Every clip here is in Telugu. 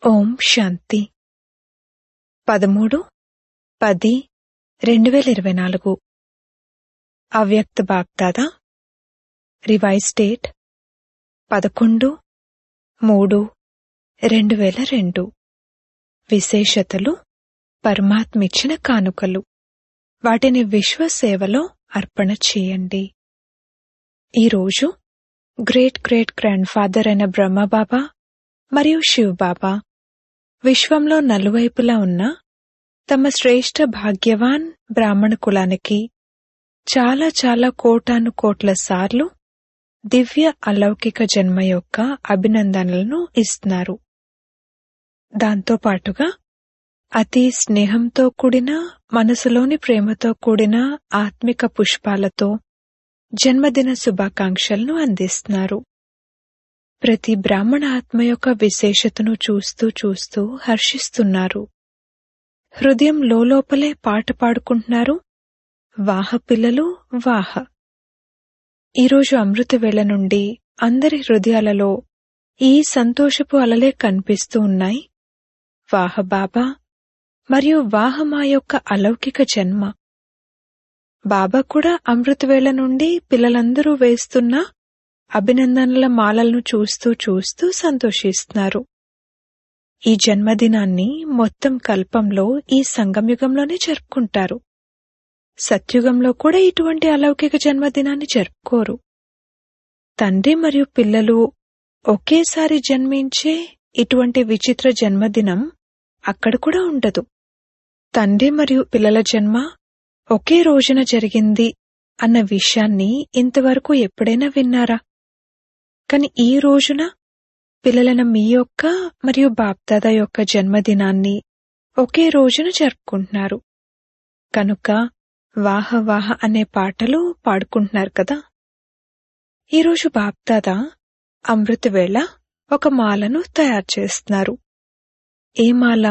ఓం శాంతి పదమూడు పది రెండు వేల ఇరవై నాలుగు అవ్యక్త బాగ్దాదా రివైజ్ డేట్ పదకొండు మూడు రెండు వేల రెండు విశేషతలు పరమాత్మిచ్చిన కానుకలు వాటిని విశ్వ సేవలో అర్పణ చేయండి ఈరోజు గ్రేట్ గ్రేట్ గ్రాండ్ ఫాదర్ అయిన బ్రహ్మబాబా మరియు శివబాబా విశ్వంలో నలువైపులా ఉన్న తమ శ్రేష్ఠ భాగ్యవాన్ బ్రాహ్మణ కులానికి చాలా చాలా కోటాను కోట్ల సార్లు దివ్య అలౌకిక జన్మ యొక్క అభినందనలను ఇస్తున్నారు దాంతో పాటుగా అతి స్నేహంతో కూడిన మనసులోని ప్రేమతో కూడిన ఆత్మిక పుష్పాలతో జన్మదిన శుభాకాంక్షలను అందిస్తున్నారు ప్రతి బ్రాహ్మణ ఆత్మ యొక్క విశేషతను చూస్తూ చూస్తూ హర్షిస్తున్నారు హృదయం లోపలే పాట పాడుకుంటున్నారు వాహ పిల్లలు వాహ ఈరోజు అమృత వేళ నుండి అందరి హృదయాలలో ఈ సంతోషపు అలలే కనిపిస్తూ ఉన్నాయి వాహ బాబా మరియు వాహ మా యొక్క అలౌకిక జన్మ బాబా కూడా అమృతవేళ నుండి పిల్లలందరూ వేస్తున్న అభినందనల మాలలను చూస్తూ చూస్తూ సంతోషిస్తున్నారు ఈ జన్మదినాన్ని మొత్తం కల్పంలో ఈ సంగమయుగంలోనే జరుపుకుంటారు సత్యుగంలో కూడా ఇటువంటి అలౌకిక జన్మదినాన్ని జరుపుకోరు తండ్రి మరియు పిల్లలు ఒకేసారి జన్మించే ఇటువంటి విచిత్ర జన్మదినం అక్కడ కూడా ఉండదు తండ్రి మరియు పిల్లల జన్మ ఒకే రోజున జరిగింది అన్న విషయాన్ని ఇంతవరకు ఎప్పుడైనా విన్నారా కాని ఈ రోజున పిల్లలైన మీ యొక్క మరియు బాప్దాదా యొక్క జన్మదినాన్ని ఒకే రోజున జరుపుకుంటున్నారు కనుక వాహ వాహ అనే పాటలు పాడుకుంటున్నారు కదా ఈరోజు బాప్దాదా అమృతవేళ ఒక మాలను తయారు చేస్తున్నారు ఏ మాల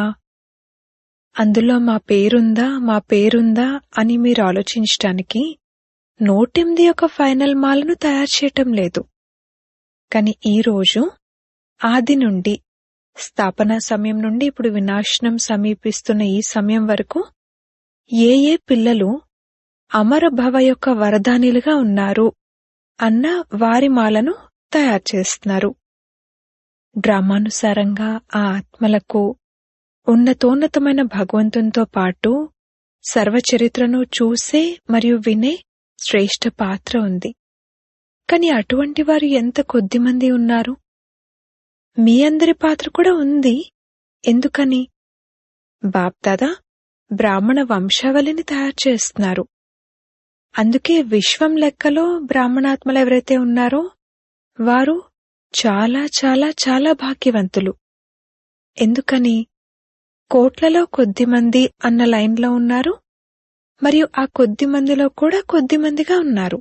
అందులో మా పేరుందా మా పేరుందా అని మీరు ఆలోచించటానికి నూటెనిమిది ఒక ఫైనల్ మాలను తయారు చేయటం లేదు కాని ఈరోజు ఆది నుండి స్థాపన సమయం నుండి ఇప్పుడు వినాశనం సమీపిస్తున్న ఈ సమయం వరకు ఏ ఏ పిల్లలు అమర భవ యొక్క వరదానిలుగా ఉన్నారు అన్న వారి మాలను తయారు చేస్తున్నారు డ్రామానుసారంగా ఆ ఆత్మలకు ఉన్నతోన్నతమైన భగవంతునితో పాటు సర్వచరిత్రను చూసే మరియు వినే శ్రేష్ఠ పాత్ర ఉంది కాని అటువంటి వారు ఎంత కొద్దిమంది ఉన్నారు మీ అందరి పాత్ర కూడా ఉంది ఎందుకని బాప్దాదా బ్రాహ్మణ వంశావళిని తయారు చేస్తున్నారు అందుకే విశ్వం లెక్కలో బ్రాహ్మణాత్మలు ఎవరైతే ఉన్నారో వారు చాలా చాలా చాలా భాగ్యవంతులు ఎందుకని కోట్లలో కొద్ది మంది అన్న లైన్లో ఉన్నారు మరియు ఆ కొద్ది మందిలో కూడా కొద్ది మందిగా ఉన్నారు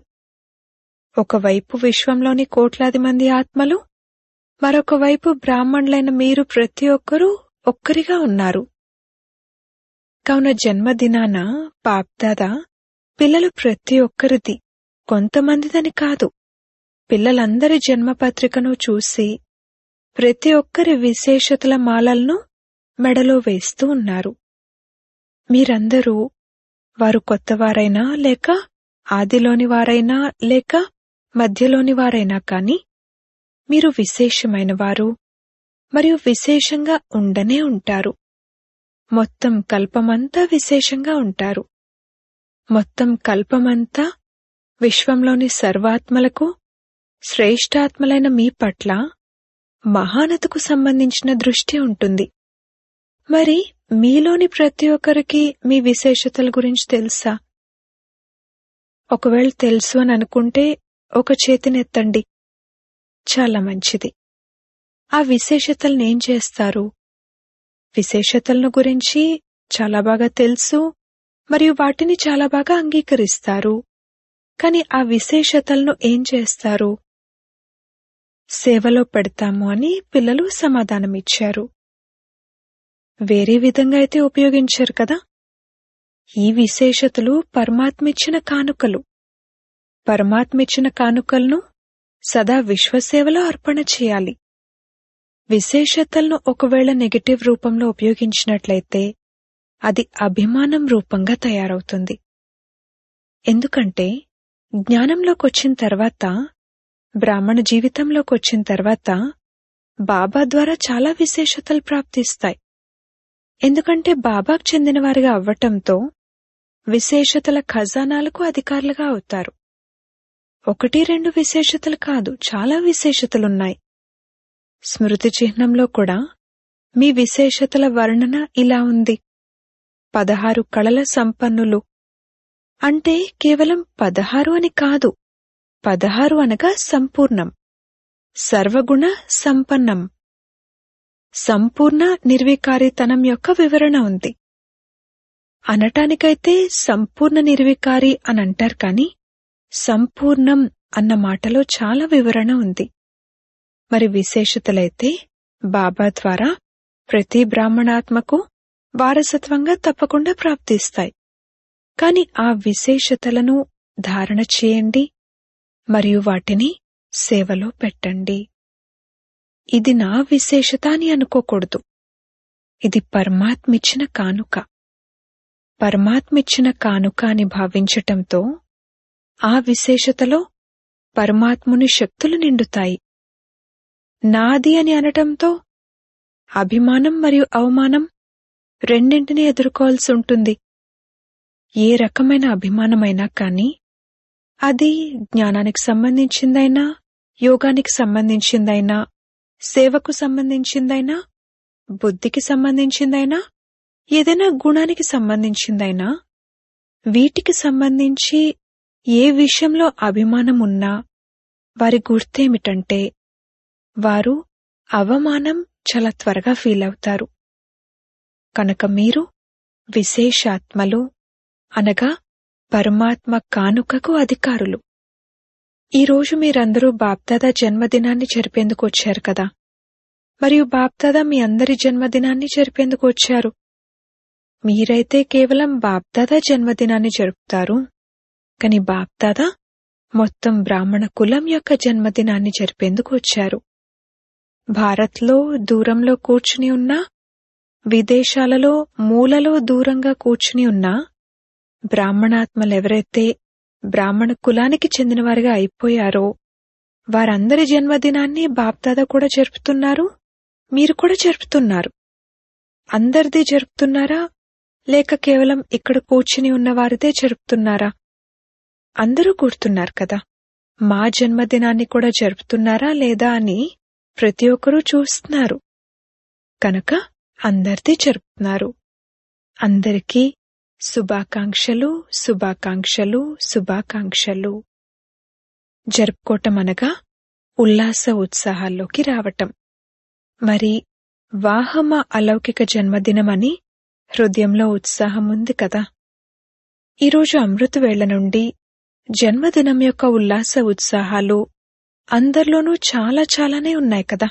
ఒకవైపు విశ్వంలోని కోట్లాది మంది ఆత్మలు మరొక వైపు బ్రాహ్మణులైన మీరు ప్రతి ఒక్కరూ ఒక్కరిగా ఉన్నారు కావున జన్మదినాన పాప్దాదా పిల్లలు ప్రతి ఒక్కరిది కొంతమందిదని కాదు పిల్లలందరి జన్మపత్రికను చూసి ప్రతి ఒక్కరి విశేషతల మాలలను మెడలో వేస్తూ ఉన్నారు మీరందరూ వారు కొత్తవారైనా లేక ఆదిలోని వారైనా లేక మధ్యలోని వారైనా కాని మీరు విశేషమైన వారు మరియు విశేషంగా ఉండనే ఉంటారు మొత్తం కల్పమంతా విశేషంగా ఉంటారు మొత్తం కల్పమంతా విశ్వంలోని సర్వాత్మలకు శ్రేష్టాత్మలైన మీ పట్ల మహానతకు సంబంధించిన దృష్టి ఉంటుంది మరి మీలోని ప్రతి ఒక్కరికి మీ విశేషతల గురించి తెలుసా ఒకవేళ తెలుసు అని అనుకుంటే ఒక చేతినెత్తండి చాలా మంచిది ఆ విశేషతలను ఏం చేస్తారు విశేషతలను గురించి చాలా బాగా తెలుసు మరియు వాటిని చాలా బాగా అంగీకరిస్తారు కాని ఆ విశేషతలను ఏం చేస్తారు సేవలో పెడతాము అని పిల్లలు సమాధానమిచ్చారు వేరే విధంగా అయితే ఉపయోగించారు కదా ఈ విశేషతలు పరమాత్మిచ్చిన కానుకలు పరమాత్మిచ్చిన కానుకలను సదా విశ్వసేవలో అర్పణ చేయాలి విశేషతలను ఒకవేళ నెగటివ్ రూపంలో ఉపయోగించినట్లయితే అది అభిమానం రూపంగా తయారవుతుంది ఎందుకంటే జ్ఞానంలోకి వచ్చిన తర్వాత బ్రాహ్మణ జీవితంలోకి వచ్చిన తర్వాత బాబా ద్వారా చాలా విశేషతలు ప్రాప్తిస్తాయి ఎందుకంటే బాబాకు చెందినవారిగా అవ్వటంతో విశేషతల ఖజానాలకు అధికారులుగా అవుతారు ఒకటి రెండు విశేషతలు కాదు చాలా విశేషతలున్నాయి స్మృతి చిహ్నంలో కూడా మీ విశేషతల వర్ణన ఇలా ఉంది పదహారు కళల సంపన్నులు అంటే కేవలం పదహారు అని కాదు పదహారు అనగా సంపూర్ణం సర్వగుణ సంపన్నం సంపూర్ణ నిర్వికారితనం యొక్క వివరణ ఉంది అనటానికైతే సంపూర్ణ నిర్వికారి అని అంటారు కాని సంపూర్ణం అన్న మాటలో చాలా వివరణ ఉంది మరి విశేషతలైతే బాబా ద్వారా ప్రతి బ్రాహ్మణాత్మకు వారసత్వంగా తప్పకుండా ప్రాప్తిస్తాయి కాని ఆ విశేషతలను ధారణ చేయండి మరియు వాటిని సేవలో పెట్టండి ఇది నా విశేషత అని అనుకోకూడదు ఇది పరమాత్మిచ్చిన కానుక పరమాత్మిచ్చిన కానుక అని భావించటంతో ఆ విశేషతలో పరమాత్ముని శక్తులు నిండుతాయి నాది అని అనటంతో అభిమానం మరియు అవమానం రెండింటినీ ఎదుర్కోవాల్సి ఉంటుంది ఏ రకమైన అభిమానమైనా కాని అది జ్ఞానానికి సంబంధించిందైనా యోగానికి సంబంధించిందైనా సేవకు సంబంధించిందైనా బుద్ధికి సంబంధించిందైనా ఏదైనా గుణానికి సంబంధించిందైనా వీటికి సంబంధించి ఏ విషయంలో అభిమానం ఉన్నా వారి గుర్తేమిటంటే వారు అవమానం చాలా త్వరగా ఫీల్ అవుతారు కనుక మీరు విశేషాత్మలు అనగా పరమాత్మ కానుకకు అధికారులు ఈరోజు మీరందరూ బాప్దాదా జన్మదినాన్ని జరిపేందుకు వచ్చారు కదా మరియు బాప్దాదా మీ అందరి జన్మదినాన్ని జరిపేందుకు వచ్చారు మీరైతే కేవలం బాప్దాదా జన్మదినాన్ని జరుపుతారు కాని బాప్దాదా మొత్తం బ్రాహ్మణ కులం యొక్క జన్మదినాన్ని జరిపేందుకు వచ్చారు భారత్లో దూరంలో కూర్చుని ఉన్నా విదేశాలలో మూలలో దూరంగా కూర్చుని ఉన్నా బ్రాహ్మణాత్మలెవరైతే బ్రాహ్మణ కులానికి చెందినవారిగా అయిపోయారో వారందరి జన్మదినాన్ని బాప్దాదా కూడా జరుపుతున్నారు మీరు కూడా జరుపుతున్నారు అందరిది జరుపుతున్నారా లేక కేవలం ఇక్కడ కూర్చుని ఉన్నవారిదే జరుపుతున్నారా అందరూ కూర్చున్నారు కదా మా జన్మదినాన్ని కూడా జరుపుతున్నారా లేదా అని ప్రతి ఒక్కరూ చూస్తున్నారు కనుక అందరిది జరుపుతున్నారు అందరికీ శుభాకాంక్షలు శుభాకాంక్షలు శుభాకాంక్షలు జరుపుకోవటం అనగా ఉల్లాస ఉత్సాహాల్లోకి రావటం మరి వాహమ అలౌకిక జన్మదినమని హృదయంలో ఉత్సాహం ఉంది కదా ఈరోజు అమృత వేళ నుండి జన్మదినం యొక్క ఉల్లాస ఉత్సాహాలు అందరిలోనూ చాలా చాలానే ఉన్నాయి కదా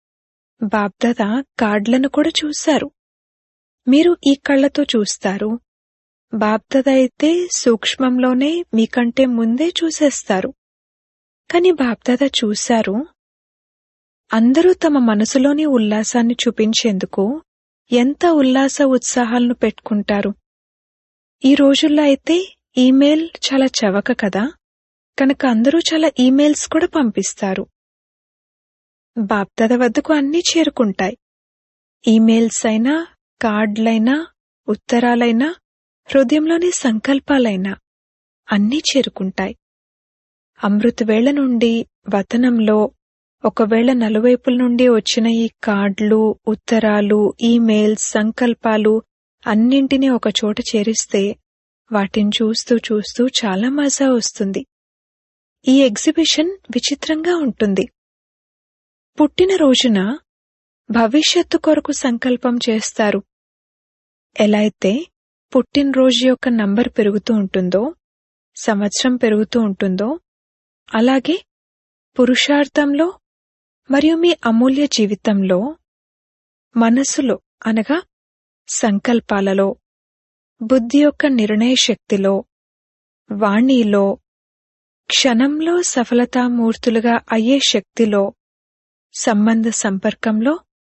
బాబ్దాదా కార్డులను కూడా చూశారు మీరు ఈ కళ్ళతో చూస్తారు బాబ్దాదా అయితే సూక్ష్మంలోనే మీకంటే ముందే చూసేస్తారు కాని బాబ్దాదా చూశారు అందరూ తమ మనసులోని ఉల్లాసాన్ని చూపించేందుకు ఎంత ఉల్లాస ఉత్సాహాలను పెట్టుకుంటారు ఈ రోజుల్లో అయితే ఈమెయిల్ చాలా చవక కదా కనుక అందరూ చాలా ఈమెయిల్స్ కూడా పంపిస్తారు బాప్దాద వద్దకు అన్నీ చేరుకుంటాయి ఈమెయిల్స్ అయినా కార్డులైనా ఉత్తరాలైనా హృదయంలోని సంకల్పాలైనా అన్నీ చేరుకుంటాయి అమృతవేళ నుండి వతనంలో ఒకవేళ నలువైపుల నుండి వచ్చిన ఈ కార్డులు ఉత్తరాలు ఈమెయిల్స్ సంకల్పాలు అన్నింటినీ ఒకచోట చేరిస్తే వాటిని చూస్తూ చూస్తూ చాలా మజా వస్తుంది ఈ ఎగ్జిబిషన్ విచిత్రంగా ఉంటుంది పుట్టిన రోజున భవిష్యత్తు కొరకు సంకల్పం చేస్తారు ఎలా అయితే పుట్టినరోజు యొక్క నంబర్ పెరుగుతూ ఉంటుందో సంవత్సరం పెరుగుతూ ఉంటుందో అలాగే పురుషార్థంలో మరియు మీ అమూల్య జీవితంలో మనసులో అనగా సంకల్పాలలో బుద్ధి యొక్క నిర్ణయ శక్తిలో వాణిలో క్షణంలో సఫలతామూర్తులుగా అయ్యే శక్తిలో సంబంధ సంపర్కంలో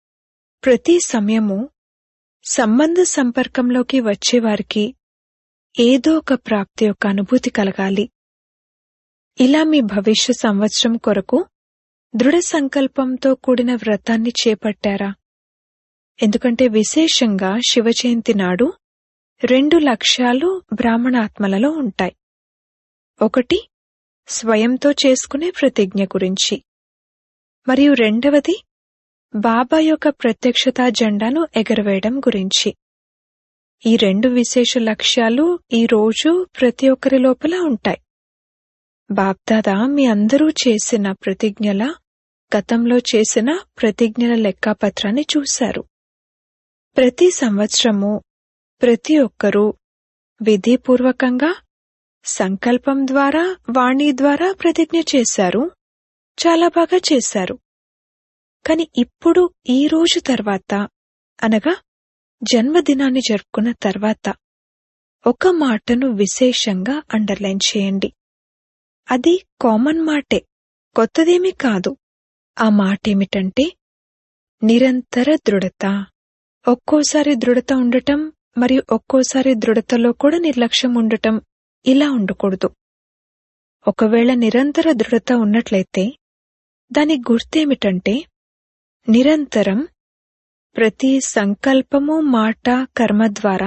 ప్రతి సమయము సంబంధ సంపర్కంలోకి వచ్చేవారికి ఏదో ఒక ప్రాప్తి యొక్క అనుభూతి కలగాలి ఇలా మీ భవిష్య సంవత్సరం కొరకు దృఢ సంకల్పంతో కూడిన వ్రతాన్ని చేపట్టారా ఎందుకంటే విశేషంగా శివ జయంతి నాడు రెండు లక్ష్యాలు బ్రాహ్మణాత్మలలో ఉంటాయి ఒకటి స్వయంతో చేసుకునే ప్రతిజ్ఞ గురించి మరియు రెండవది బాబా యొక్క ప్రత్యక్షతా జెండాను ఎగరవేయడం గురించి ఈ రెండు విశేష లక్ష్యాలు ఈ రోజు ప్రతి ఒక్కరి లోపల ఉంటాయి బాప్దాదా మీ అందరూ చేసిన ప్రతిజ్ఞల గతంలో చేసిన ప్రతిజ్ఞల లెక్కాపత్రాన్ని చూశారు ప్రతి సంవత్సరము ప్రతి ఒక్కరూ విధిపూర్వకంగా సంకల్పం ద్వారా వాణి ద్వారా ప్రతిజ్ఞ చేశారు చాలా బాగా చేశారు కాని ఇప్పుడు ఈ రోజు తర్వాత అనగా జన్మదినాన్ని జరుపుకున్న తర్వాత ఒక మాటను విశేషంగా అండర్లైన్ చేయండి అది కామన్ మాటే కొత్తదేమీ కాదు ఆ మాటేమిటంటే నిరంతర దృఢత ఒక్కోసారి దృఢత ఉండటం మరియు ఒక్కోసారి దృఢతలో కూడా నిర్లక్ష్యం ఉండటం ఇలా ఉండకూడదు ఒకవేళ నిరంతర దృఢత ఉన్నట్లయితే దాని గుర్తేమిటంటే నిరంతరం ప్రతి సంకల్పము మాట కర్మ ద్వారా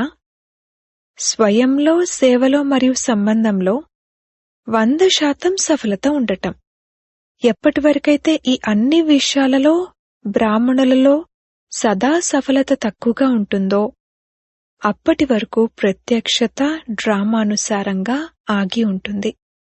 స్వయంలో సేవలో మరియు సంబంధంలో వంద శాతం సఫలత ఉండటం ఎప్పటి వరకైతే ఈ అన్ని విషయాలలో బ్రాహ్మణులలో సదా సఫలత తక్కువగా ఉంటుందో అప్పటి వరకు ప్రత్యక్షత డ్రామానుసారంగా ఆగి ఉంటుంది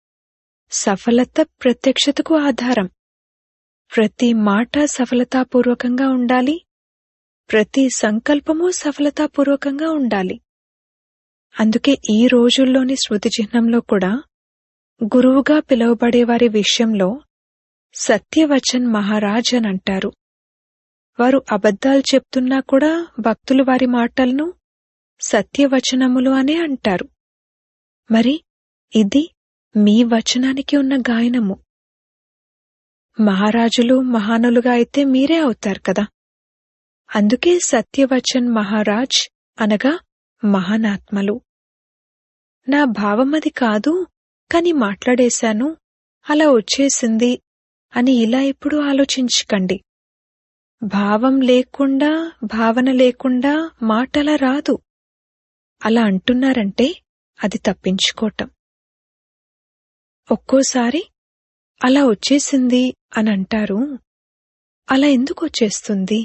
సఫలత ప్రత్యక్షతకు ఆధారం ప్రతి మాట సఫలతాపూర్వకంగా ఉండాలి ప్రతి సంకల్పము సఫలతాపూర్వకంగా ఉండాలి అందుకే ఈ రోజుల్లోని స్మృతి చిహ్నంలో కూడా గురువుగా పిలువబడే వారి విషయంలో సత్యవచన్ మహారాజ్ అని అంటారు వారు అబద్ధాలు చెప్తున్నా కూడా భక్తులు వారి మాటలను సత్యవచనములు అనే అంటారు మరి ఇది మీ వచనానికి ఉన్న గాయనము మహారాజులు మహానులుగా అయితే మీరే అవుతారు కదా అందుకే సత్యవచన్ మహారాజ్ అనగా మహానాత్మలు నా భావమది కాదు కాని మాట్లాడేశాను అలా వచ్చేసింది అని ఇలా ఎప్పుడు ఆలోచించకండి భావం లేకుండా భావన లేకుండా మాటలా రాదు అలా అంటున్నారంటే అది తప్పించుకోవటం ఒక్కోసారి అలా వచ్చేసింది అని అంటారు అలా ఎందుకు వచ్చేస్తుంది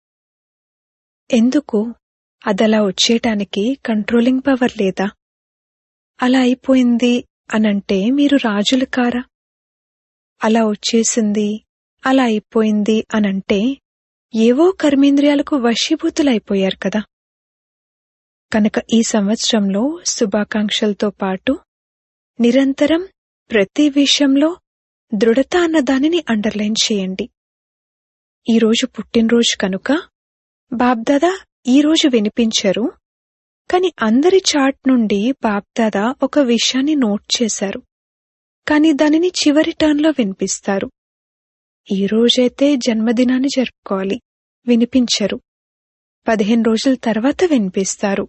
ఎందుకు అదలా వచ్చేయటానికి కంట్రోలింగ్ పవర్ లేదా అలా అయిపోయింది అనంటే మీరు రాజులు కారా అలా వచ్చేసింది అలా అయిపోయింది అనంటే ఏవో కర్మేంద్రియాలకు వశీభూతులైపోయారు కదా కనుక ఈ సంవత్సరంలో శుభాకాంక్షలతో పాటు నిరంతరం ప్రతి విషయంలో దృఢత అన్న దానిని అండర్లైన్ చేయండి ఈరోజు పుట్టినరోజు కనుక బాబ్దాదా ఈరోజు వినిపించరు కాని అందరి చాట్ నుండి బాబ్దాదా ఒక విషయాన్ని నోట్ చేశారు కాని దానిని చివరి టర్న్లో వినిపిస్తారు ఈ రోజైతే జన్మదినాన్ని జరుపుకోవాలి వినిపించరు పదిహేను రోజుల తర్వాత వినిపిస్తారు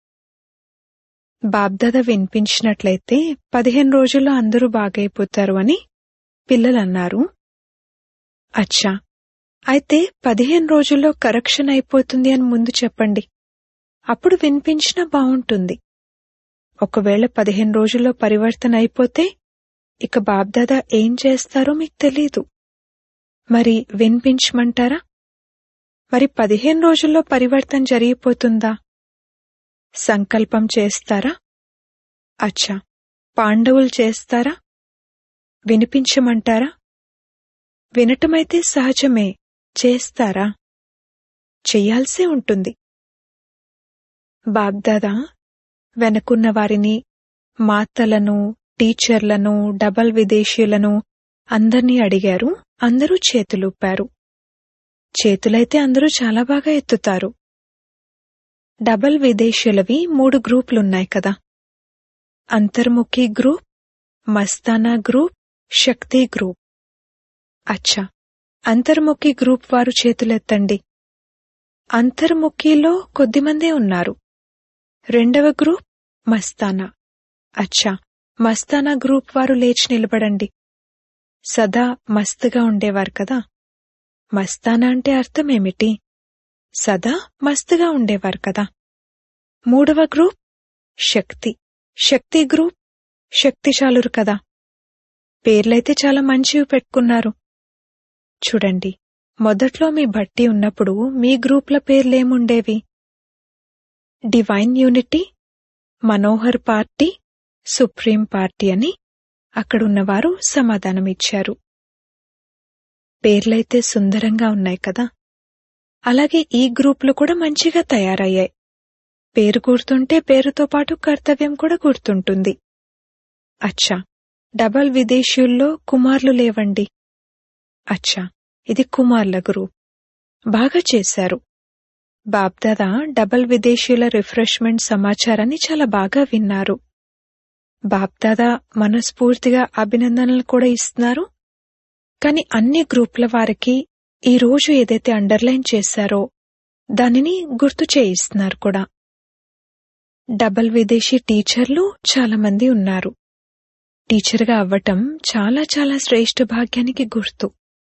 బాబ్దాదా వినిపించినట్లయితే పదిహేను రోజుల్లో అందరూ బాగైపోతారు అని పిల్లలన్నారు అచ్చా అయితే పదిహేను రోజుల్లో కరెక్షన్ అయిపోతుంది అని ముందు చెప్పండి అప్పుడు వినిపించినా బావుంటుంది ఒకవేళ పదిహేను రోజుల్లో పరివర్తన అయిపోతే ఇక బాబ్దాదా ఏం చేస్తారో మీకు తెలీదు మరి వినిపించమంటారా మరి పదిహేను రోజుల్లో పరివర్తన జరిగిపోతుందా సంకల్పం చేస్తారా అచ్చా పాండవులు చేస్తారా వినిపించమంటారా వినటమైతే సహజమే చేస్తారా చెయ్యాల్సే ఉంటుంది బాబ్దాదా వెనకున్న వారిని మాతలను టీచర్లను డబల్ విదేశీయులను అందర్నీ అడిగారు అందరూ చేతులూపారు చేతులైతే అందరూ చాలా బాగా ఎత్తుతారు డబల్ విదేశీయులవి మూడు గ్రూపులున్నాయి కదా Antarmukhi group Mastana group Shakti group అచ్చా అంతర్ముఖి గ్రూప్ వారు చేతులెత్తండి అంతర్ముఖిలో కొద్దిమందే ఉన్నారు రెండవ గ్రూప్ మస్తానా అచ్చా మస్తానా గ్రూప్ వారు లేచి నిలబడండి సదా మస్తుగా ఉండేవారు కదా మస్తానా అంటే అర్థం ఏమిటి సదా మస్తుగా ఉండేవారు కదా మూడవ గ్రూప్ శక్తి శక్తి గ్రూప్ శక్తిశాలురు కదా పేర్లైతే చాలా మంచివి పెట్టుకున్నారు చూడండి మొదట్లో మీ బట్టి ఉన్నప్పుడు మీ గ్రూప్ల పేర్లేముండేవి divine unity Manohar party supreme party అని అక్కడున్నవారు సమాధానమిచ్చారు పేర్లైతే సుందరంగా ఉన్నాయి కదా అలాగే ఈ గ్రూపులు కూడా మంచిగా తయారయ్యాయి పేరు గుర్తుంటే పేరుతో పాటు కర్తవ్యం కూడా గుర్తుంటుంది అచ్చా డబల్ విదేశీయుల్లో కుమార్లు లేవండి అచ్చా ఇది కుమార్ల గ్రూప్ బాగా చేశారు బాబ్దాదా డబల్ విదేశీయుల రిఫ్రెష్మెంట్ సమాచారాన్ని చాలా బాగా విన్నారు బాబ్దాదా మనస్ఫూర్తిగా అభినందనలు కూడా ఇస్తున్నారు కాని అన్ని గ్రూపుల వారికి ఈ రోజు ఏదైతే అండర్లైన్ చేశారో దానిని గుర్తు చేయిస్తున్నారు కూడా డబల్ విదేశీ టీచర్లు చాలా మంది ఉన్నారు టీచర్గా అవ్వటం చాలా చాలా శ్రేష్ఠ భాగ్యానికి గుర్తు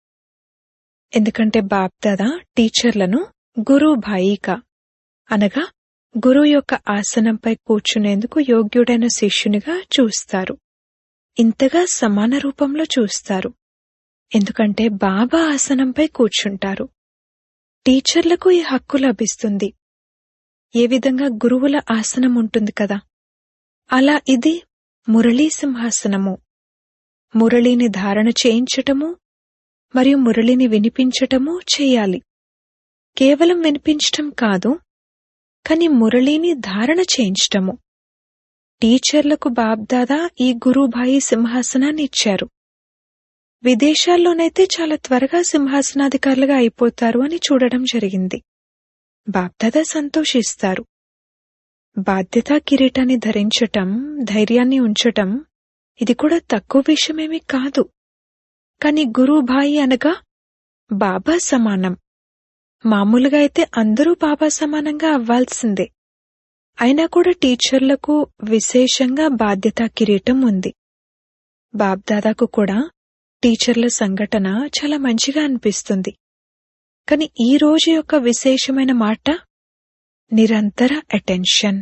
ఎందుకంటే బాప్దాదా టీచర్లను గురు భాయిక అనగా గురువు యొక్క ఆసనంపై కూర్చునేందుకు యోగ్యుడైన శిష్యునిగా చూస్తారు ఇంతగా సమాన రూపంలో చూస్తారు ఎందుకంటే బాబా ఆసనంపై కూర్చుంటారు టీచర్లకు ఈ హక్కు లభిస్తుంది ఏ విధంగా గురువుల ఆసనం ఉంటుంది కదా అలా ఇది మురళీ సింహాసనము మురళిని ధారణ చేయించటము మరియు మురళిని వినిపించటము చేయాలి కేవలం వినిపించటం కాదు కాని మురళిని ధారణ చేయించటము టీచర్లకు బాబ్దాదా ఈ గురుభాయి సింహాసనాన్ని ఇచ్చారు విదేశాల్లోనైతే చాలా త్వరగా సింహాసనాధికారులుగా అయిపోతారు అని చూడడం జరిగింది బాబ్దాదా సంతోషిస్తారు బాధ్యతా కిరీటాన్ని ధరించటం ధైర్యాన్ని ఉంచటం ఇది కూడా తక్కువ విషయమేమీ కాదు కాని గురుభాయి అనగా బాబా సమానం మామూలుగా అయితే అందరూ బాబా సమానంగా అవ్వాల్సిందే అయినా కూడా టీచర్లకు విశేషంగా బాధ్యతా కిరీటం ఉంది బాబ్దాదాకు కూడా టీచర్ల సంఘటన చాలా మంచిగా అనిపిస్తుంది కాని ఈ రోజు యొక్క విశేషమైన మాట నిరంతర అటెన్షన్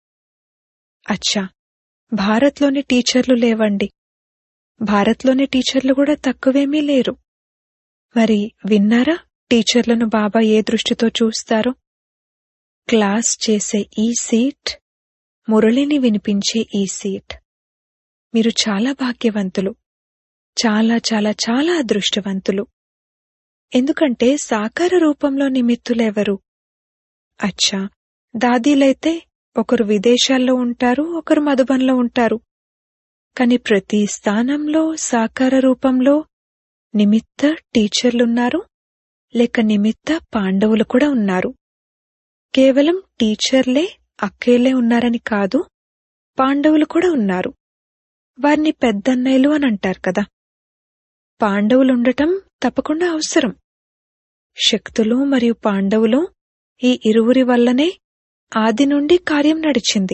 అచ్చా భారత్లోని టీచర్లు లేవండి భారత్లోని టీచర్లు కూడా తక్కువేమీ లేరు మరి విన్నారా టీచర్లను బాబా ఏ దృష్టితో చూస్తారో క్లాస్ చేసే ఈ సీట్ మురళిని వినిపించే ఈ సీట్ మీరు చాలా భాగ్యవంతులు చాలా చాలా చాలా అదృష్టవంతులు ఎందుకంటే సాకార రూపంలో నిమిత్తులెవరు అచ్చా దాదీలైతే ఒకరు విదేశాల్లో ఉంటారు ఒకరు మధుబన్లో ఉంటారు కాని ప్రతి స్థానంలో సాకార రూపంలో నిమిత్త టీచర్లున్నారు లేక నిమిత్త పాండవులు కూడా ఉన్నారు కేవలం టీచర్లే అక్కేలే ఉన్నారని కాదు పాండవులు కూడా ఉన్నారు వారిని పెద్దన్నయ్యలు అని అంటారు కదా పాండవులుండటం తప్పకుండా అవసరం శక్తులు మరియు పాండవులు ఈ ఇరువురి వల్లనే ఆది నుండి కార్యం నడిచింది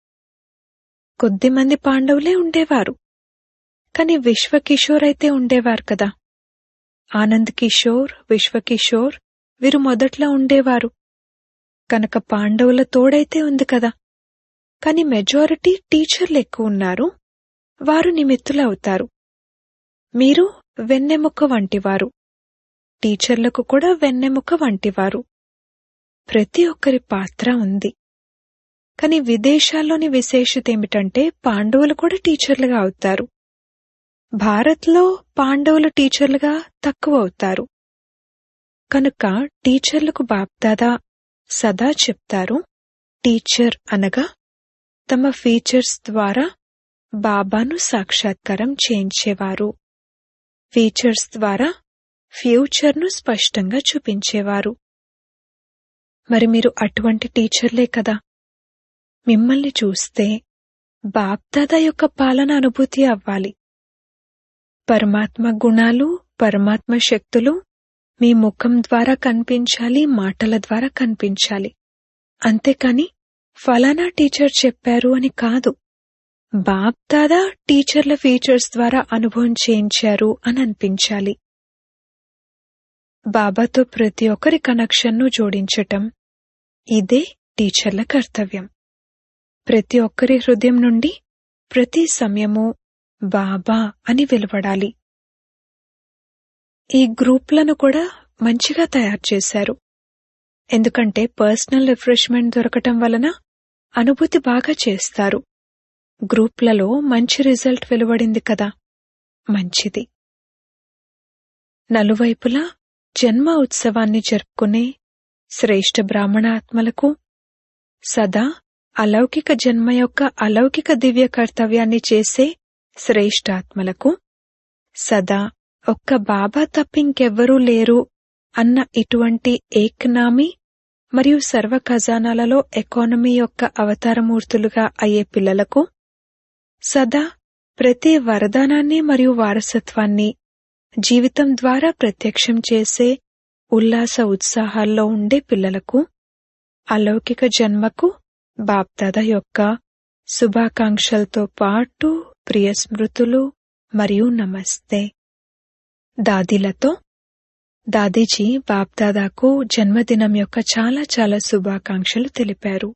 కొద్దిమంది పాండవులే ఉండేవారు కాని విశ్వకిషోర్ అయితే ఉండేవారు కదా ఆనంద్ కిషోర్ విశ్వకిషోర్ వీరు మొదట్లో ఉండేవారు కనుక పాండవుల తోడైతే ఉంది కదా కాని మెజారిటీ టీచర్లు ఎక్కువ ఉన్నారు వారు నిమిత్తులు అవుతారు మీరు వెన్నెముక వంటివారు టీచర్లకు కూడా వెన్నెముక వంటివారు ప్రతి ఒక్కరి పాత్ర ఉంది కాని విదేశాల్లోని విశేషత ఏమిటంటే పాండవులు కూడా టీచర్లుగా అవుతారు భారత్లో పాండవులు టీచర్లుగా తక్కువ అవుతారు కనుక టీచర్లకు బాప్దాదా సదా చెప్తారు టీచర్ అనగా తమ ఫీచర్స్ ద్వారా బాబాను సాక్షాత్కారం చేయించేవారు ఫీచర్స్ ద్వారా ఫ్యూచర్ను స్పష్టంగా చూపించేవారు మరి మీరు అటువంటి టీచర్లే కదా మిమ్మల్ని చూస్తే బాప్దాదా యొక్క పాలన అనుభూతి అవ్వాలి పరమాత్మ గుణాలు పరమాత్మ శక్తులు మీ ముఖం ద్వారా కనిపించాలి మాటల ద్వారా కనిపించాలి అంతేకాని ఫలానా టీచర్ చెప్పారు అని కాదు బాప్ దాదా టీచర్ల ఫీచర్స్ ద్వారా అనుభవం చేయించారు అని అనిపించాలి బాబాతో ప్రతి ఒక్కరి కనెక్షన్ను జోడించటం ఇదే టీచర్ల కర్తవ్యం ప్రతి ఒక్కరి హృదయం నుండి ప్రతి సమయము బాబా అని వెలువడాలి ఈ గ్రూప్లను కూడా మంచిగా తయారు చేశారు ఎందుకంటే పర్సనల్ రిఫ్రెష్మెంట్ దొరకటం వలన అనుభూతి బాగా చేస్తారు గ్రూప్లలో మంచి రిజల్ట్ వెలువడింది కదా మంచిది నలువైపులా జన్మ ఉత్సవాన్ని జరుపుకునే శ్రేష్ఠ బ్రాహ్మణ ఆత్మలకు సదా అలౌకిక జన్మ యొక్క అలౌకిక దివ్య కర్తవ్యాన్ని చేసే శ్రేష్ఠాత్మలకు సదా ఒక్క బాబా తప్పింకెవ్వరూ లేరు అన్న ఇటువంటి ఏక్నామీ మరియు సర్వ ఖజానాలలో ఎకానమీ యొక్క అవతారమూర్తులుగా అయ్యే పిల్లలకు సదా ప్రతి వరదానాన్ని మరియు వారసత్వాన్ని జీవితం ద్వారా ప్రత్యక్షం చేసే ఉల్లాస ఉత్సాహాల్లో ఉండే పిల్లలకు అలౌకిక జన్మకు బాప్దాద యొక్క శుభాకాంక్షలతో పాటు ప్రియ స్మృతులు మరియు నమస్తే దాదీలతో దాదీజీ బాప్దాదాకు జన్మదినం యొక్క చాలా చాలా శుభాకాంక్షలు తెలిపారు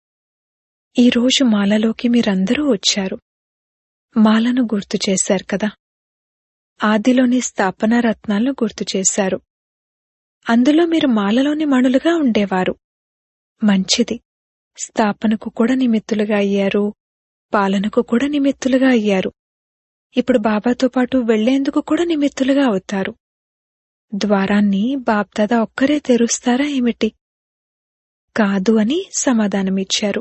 ఈ రోజు మాలలోకి మీరందరూ వచ్చారు మాలను గుర్తు చేశారు కదా ఆదిలోని స్థాపన రత్నాలను గుర్తు చేశారు అందులో మీరు మాలలోని మణులుగా ఉండేవారు మంచిది స్థాపనకు కూడా నిమిత్తులుగా అయ్యారు పాలనకు కూడా నిమిత్తులుగా అయ్యారు ఇప్పుడు బాబాతో పాటు వెళ్లేందుకు కూడా నిమిత్తులుగా అవుతారు ద్వారాన్ని బాప్దాదా ఒక్కరే తెరుస్తారా ఏమిటి కాదు అని సమాధానమిచ్చారు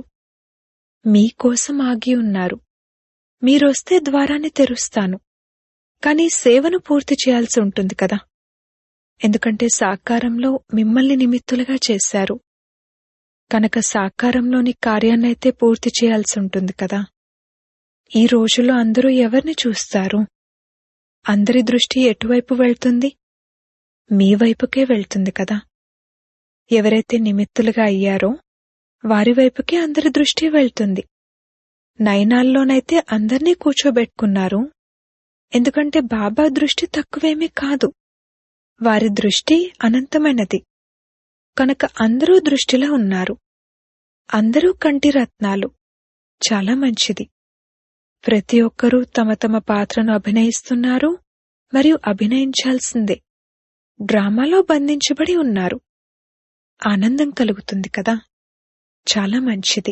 మీకోసం ఆగి ఉన్నారు మీరొస్తే ద్వారాన్ని తెరుస్తాను కాని సేవను పూర్తి చేయాల్సి ఉంటుంది కదా ఎందుకంటే సాకారంలో మిమ్మల్ని నిమిత్తులుగా చేశారు కనుక సాకారంలోని కార్యాన్నైతే పూర్తి చేయాల్సి ఉంటుంది కదా ఈ రోజుల్లో అందరూ ఎవరిని చూస్తారు అందరి దృష్టి ఎటువైపు వెళ్తుంది మీ వైపుకే వెళ్తుంది కదా ఎవరైతే నిమిత్తులుగా అయ్యారో వారి వైపుకే అందరి దృష్టి వెళ్తుంది నయనాల్లోనైతే అందర్నీ కూర్చోబెట్టుకున్నారు ఎందుకంటే బాబా దృష్టి తక్కువేమీ కాదు వారి దృష్టి అనంతమైనది కనుక అందరూ దృష్టిలో ఉన్నారు అందరూ కంటి రత్నాలు చాలా మంచిది ప్రతి ఒక్కరూ తమ తమ పాత్రను అభినయిస్తున్నారు మరియు అభినయించాల్సిందే డ్రామాలో బంధించబడి ఉన్నారు ఆనందం కలుగుతుంది కదా చాలా మంచిది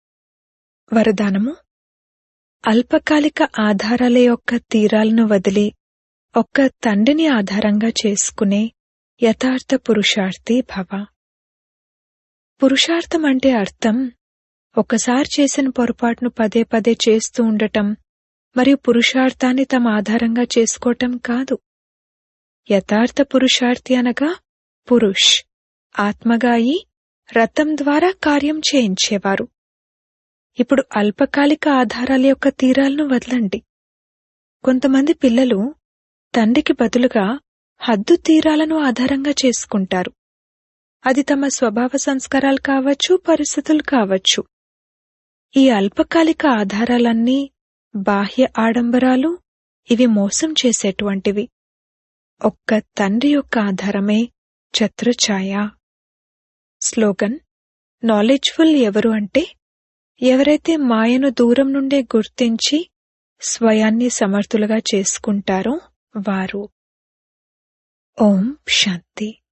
వరదానము అల్పకాలిక ఆధారాల యొక్క తీరాలను వదిలి ఒక్క తండ్రిని ఆధారంగా చేసుకునే యథార్థ పురుషార్థి భవ పురుషార్థం అంటే అర్థం ఒకసారి చేసిన పొరపాటును పదే పదే చేస్తూ ఉండటం మరియు పురుషార్థాన్ని తమ ఆధారంగా చేసుకోవటం కాదు యథార్థ పురుషార్థి అనగా పురుష్ ఆత్మగా అయి రథం ద్వారా కార్యం చేయించేవారు ఇప్పుడు అల్పకాలిక ఆధారాల యొక్క తీరాలను వదలండి కొంతమంది పిల్లలు తండ్రికి బదులుగా హద్దు తీరాలను ఆధారంగా చేసుకుంటారు అది తమ స్వభావ సంస్కారాలు కావచ్చు పరిస్థితులు కావచ్చు ఈ అల్పకాలిక ఆధారాలన్నీ బాహ్య ఆడంబరాలు ఇవి మోసం చేసేటువంటివి ఒక్క తండ్రి యొక్క ఆధారమే ఛత్రఛాయ స్లోగన్ నాలెడ్జ్ఫుల్ ఎవరు అంటే ఎవరైతే మాయను దూరం నుండే గుర్తించి స్వయాన్ని సమర్థులుగా చేసుకుంటారో వారు ఓం శాంతి